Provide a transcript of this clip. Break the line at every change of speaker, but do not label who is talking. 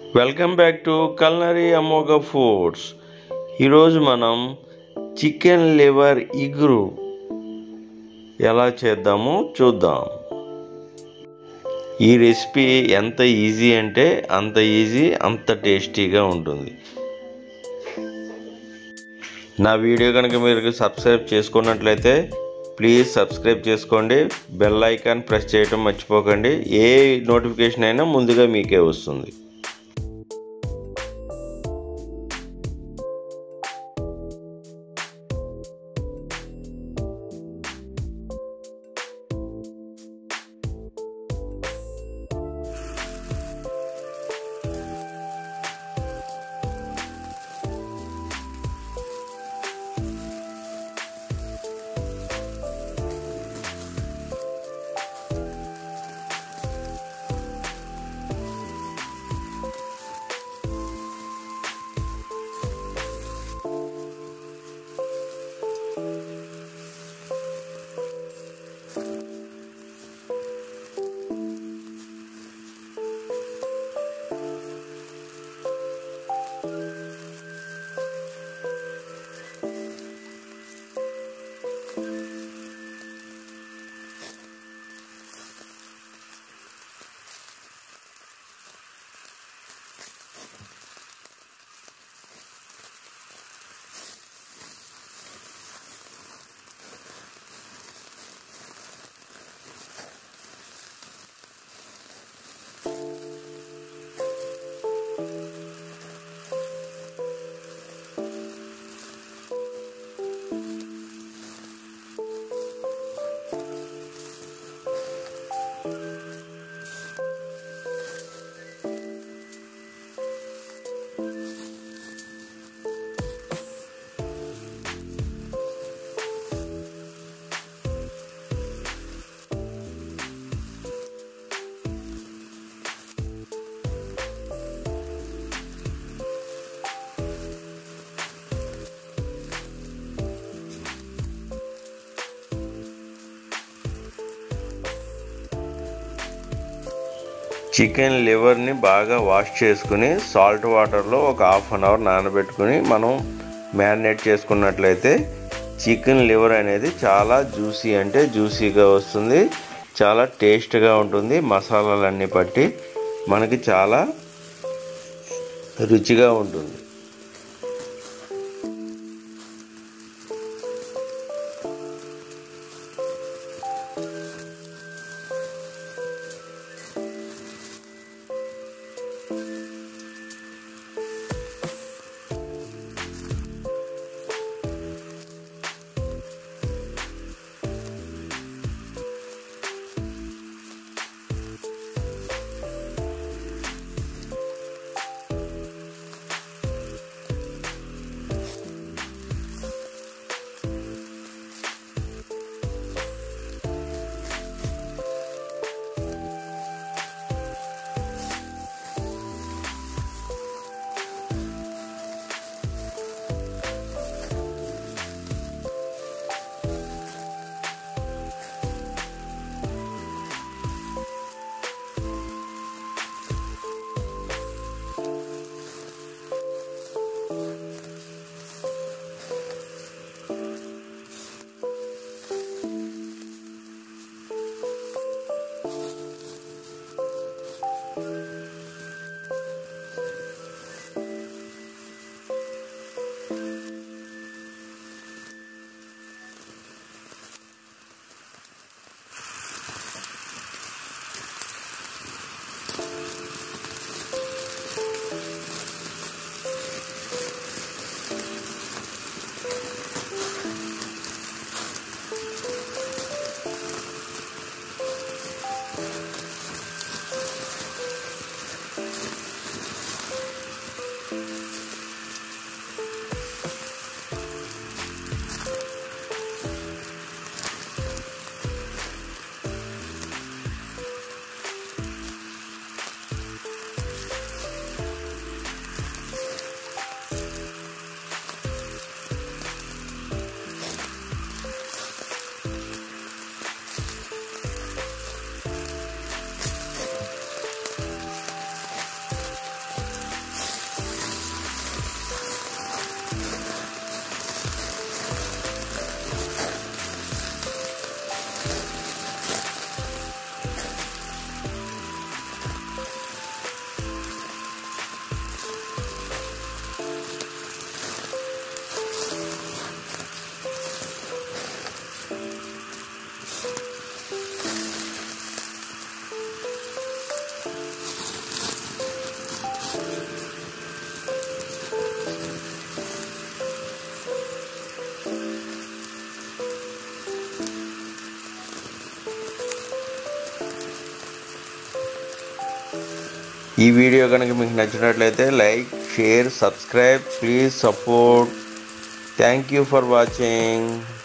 welcome back to culinary Amogha foods ఈరోజు మనం chicken liver ఇగురు ఎలా చేద్దామో చూద్దాం ఈ రెసిపీ ఎంత ఈజీ అంటే అంత ఈజీ అంత టేస్టీగా ఉంటుంది నా వీడియో కనుక మీరు సబ్స్క్రైబ్ చేసుకున్నట్లయితే ప్లీజ్ సబ్స్క్రైబ్ చేసుకోండి బెల్ ఐకాన్ ప్రెస్ చేయడం మర్చిపోకండి ఏ నోటిఫికేషన్ అయినా ముందుగా మీకే వస్తుంది చికెన్ లివర్ని బాగా వాష్ చేసుకుని సాల్ట్ వాటర్లో ఒక హాఫ్ అన్ అవర్ నానబెట్టుకుని మనం మ్యారినేట్ చేసుకున్నట్లయితే చికెన్ లివర్ అనేది చాలా జ్యూసీ అంటే జ్యూసీగా వస్తుంది చాలా టేస్ట్గా ఉంటుంది మసాలాలన్నీ పట్టి మనకి చాలా రుచిగా ఉంటుంది ఈ వీడియో కనుక మీకు నచ్చినట్లయితే like share subscribe please support thank you for watching